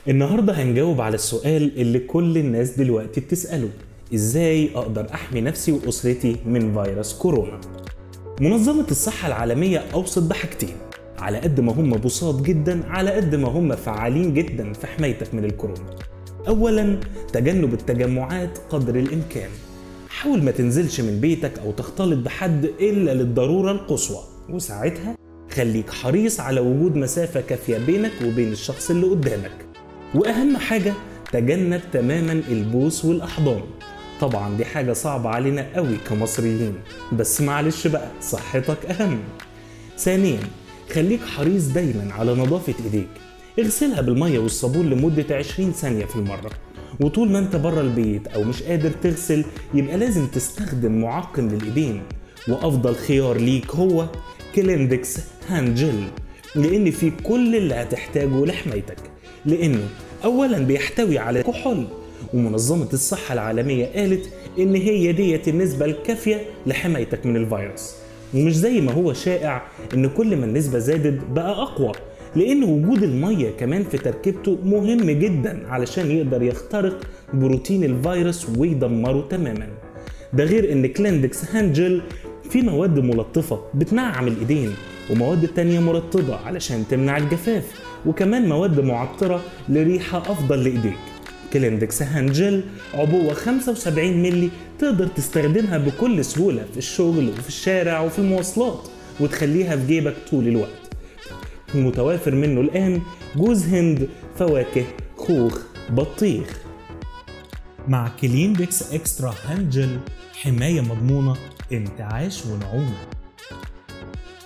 النهاردة هنجاوب على السؤال اللي كل الناس دلوقتي بتسأله ازاي اقدر احمي نفسي واسرتي من فيروس كورونا منظمة الصحة العالمية اوصت بحاجتين على قد ما هم بساط جدا على قد ما هم فعالين جدا في حمايتك من الكورونا اولا تجنب التجمعات قدر الامكان حاول ما تنزلش من بيتك او تختلط بحد الا للضرورة القصوى وساعتها خليك حريص على وجود مسافة كافية بينك وبين الشخص اللي قدامك واهم حاجه تجنب تماما البوس والاحضان طبعا دي حاجه صعبه علينا قوي كمصريين بس معلش بقى صحتك اهم ثانيا خليك حريص دايما على نظافه ايديك اغسلها بالميه والصابون لمده 20 ثانيه في المره وطول ما انت بره البيت او مش قادر تغسل يبقى لازم تستخدم معقم للايدين وافضل خيار ليك هو كليندكس هاند جل لان فيه كل اللي هتحتاجه لحمايتك لانه اولا بيحتوي على كحول ومنظمة الصحة العالمية قالت إن هي ديت النسبة الكافية لحمايتك من الفيروس ومش زي ما هو شائع إن كل ما النسبة زادت بقى أقوى لأن وجود المية كمان في تركيبته مهم جدا علشان يقدر يخترق بروتين الفيروس ويدمره تماما ده غير إن كليندكس هانجل فيه مواد ملطفة بتنعم الإيدين ومواد تانية مرطبة علشان تمنع الجفاف وكمان مواد معطرة لريحة أفضل لإيديك كليندكس هانجل عبوة 75 ملي تقدر تستخدمها بكل سهولة في الشغل وفي الشارع وفي المواصلات وتخليها في جيبك طول الوقت المتوافر منه الآن جوز هند فواكه خوخ بطيخ مع كليندكس اكسترا هانجل حماية مضمونة انتعاش ونعومة